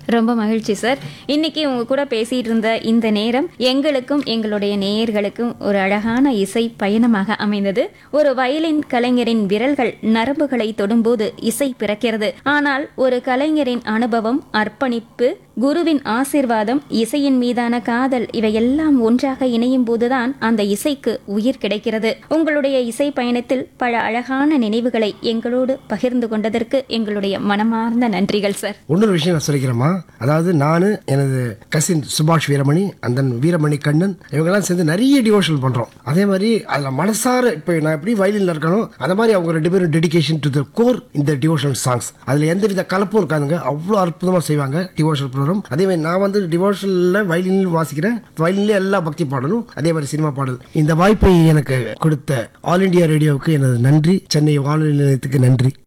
ரொம்ப மகிழ்ச்சி சார் இன்னைக்கு உங்க கூட பேசிட்டு இருந்த இந்த நேரம் எங்களுக்கும் எங்களுடைய நேயர்களுக்கும் ஒரு அழகான இசை பயணமாக அமைந்தது ஒரு வயலின் கலைஞரின் விரல்கள் நரம்புகளை தொடும்போது இசை பிறக்கிறது ஆனால் ஒரு கலைஞரின் அனுபவம் அர்ப்பணிப்பு குருவின் ஆசிர்வாதம் இசையின் மீதான காதல் இவையெல்லாம் ஒன்றாக இணையும் போதுதான் அந்த இசைக்கு உயிர் கிடைக்கிறது உங்களுடைய இசை பயணத்தில் பல அழகான நினைவுகளை எங்களோடு பகிர்ந்து கொண்டதற்கு எங்களுடைய மனமார்ந்த நன்றிகள் சார் இன்னொரு விஷயம் நான் சொல்லிக்கிறேம்மா அதாவது நான் எனது கசின் சுபாஷ் வீரமணி அந்த வீரமணி கண்ணன் இவங்கெல்லாம் சேர்ந்து நிறைய டிவோஷன் பண்றோம் அதே மாதிரி அதில் மனசார இப்போ நான் எப்படி வயலில் இருக்கணும் அந்த மாதிரி அவங்க ரெண்டு பேரும் டெடிகேஷன் டு த கோர் இந்த டிவோஷனல் சாங்ஸ் அதில் எந்த வித கலப்பும் இருக்காதுங்க அவ்வளோ அற்புதமாக செய்வாங்க டிவோஷனல் ப்ரோக்ராம் அதே மாதிரி நான் வந்து டிவோஷனில் வயலினில் வாசிக்கிறேன் வயலின்ல எல்லா பக்தி பாடலும் அதே மாதிரி சினிமா பாடல் இந்த வாய்ப்பை எனக்கு கொடுத்த ஆல் இண்டியா ரேடியோவுக்கு எனது நன்றி சென்னை வானொலி நிலையத்துக்கு நன்றி